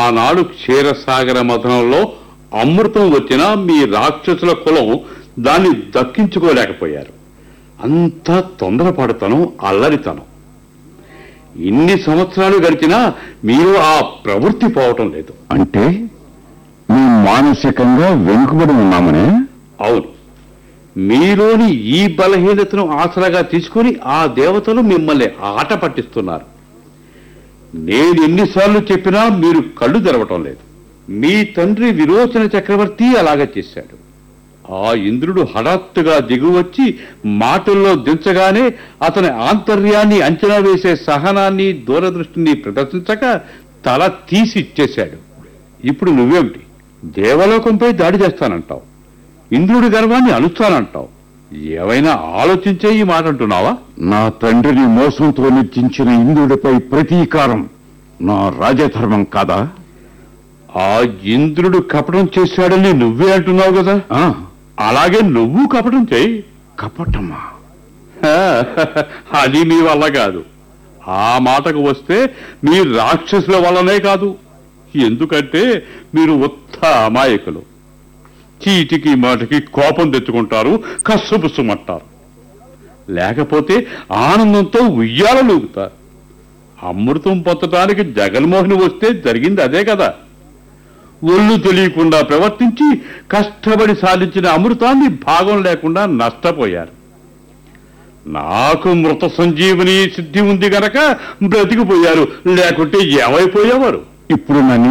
ఆనాడు క్షీరసాగర మథనంలో అమృతం వచ్చినా మీ రాక్షసుల కులం దాన్ని దక్కించుకోలేకపోయారు అంతా తొందరపడతనం అల్లరితనం ఇన్ని సంవత్సరాలు గడిచినా మీరు ఆ ప్రవృత్తి పోవటం లేదు అంటే మేము మానసికంగా వెనుకబడి ఉన్నామనే అవును మీలోని ఈ బలహీనతను ఆసరాగా తీసుకొని ఆ దేవతలు మిమ్మల్ని ఆట పట్టిస్తున్నారు నేను ఎన్నిసార్లు చెప్పినా మీరు కళ్ళు తెరవటం లేదు మీ తండ్రి విరోచన చక్రవర్తి అలాగే చేశాడు ఆ ఇంద్రుడు హఠాత్తుగా దిగువచ్చి మాటల్లో దించగానే అతని ఆంతర్యాన్ని అంచనా వేసే సహనాన్ని దూరదృష్టిని ప్రదర్శించక తల తీసి ఇచ్చేశాడు ఇప్పుడు నువ్వేమిటి దేవలోకంపై దాడి చేస్తానంటావు ఇంద్రుడి గర్వాన్ని అణుస్తానంటావు ఏవైనా ఆలోచించే ఈ మాట అంటున్నావా నా తండ్రిని మోసంతో నెచ్చించిన ఇంద్రుడిపై ప్రతీకారం నా రాజధర్మం కాదా ఆ ఇంద్రుడు కపటం చేశాడని నువ్వే అంటున్నావు కదా ఆ, అలాగే నువ్వు కపటం చేయి కపటమా అది మీ వల్ల కాదు ఆ మాటకు వస్తే మీ రాక్షసుల వల్లనే కాదు ఎందుకంటే మీరు ఉత్త అమాయకులు చీటికి మాటకి కోపం తెచ్చుకుంటారు కస్సుపుస్సుమంటారు లేకపోతే ఆనందంతో ఉయ్యాలలూగుతారు అమృతం పొందటానికి జగన్మోహన్ వస్తే జరిగింది అదే కదా ఒళ్ళు తెలియకుండా ప్రవర్తించి కష్టపడి సాధించిన అమృతాన్ని భాగం లేకుండా నష్టపోయారు నాకు మృత సంజీవని సిద్ధి ఉంది గనక బ్రతికిపోయారు లేకుంటే ఏమైపోయేవారు ఇప్పుడు నన్ను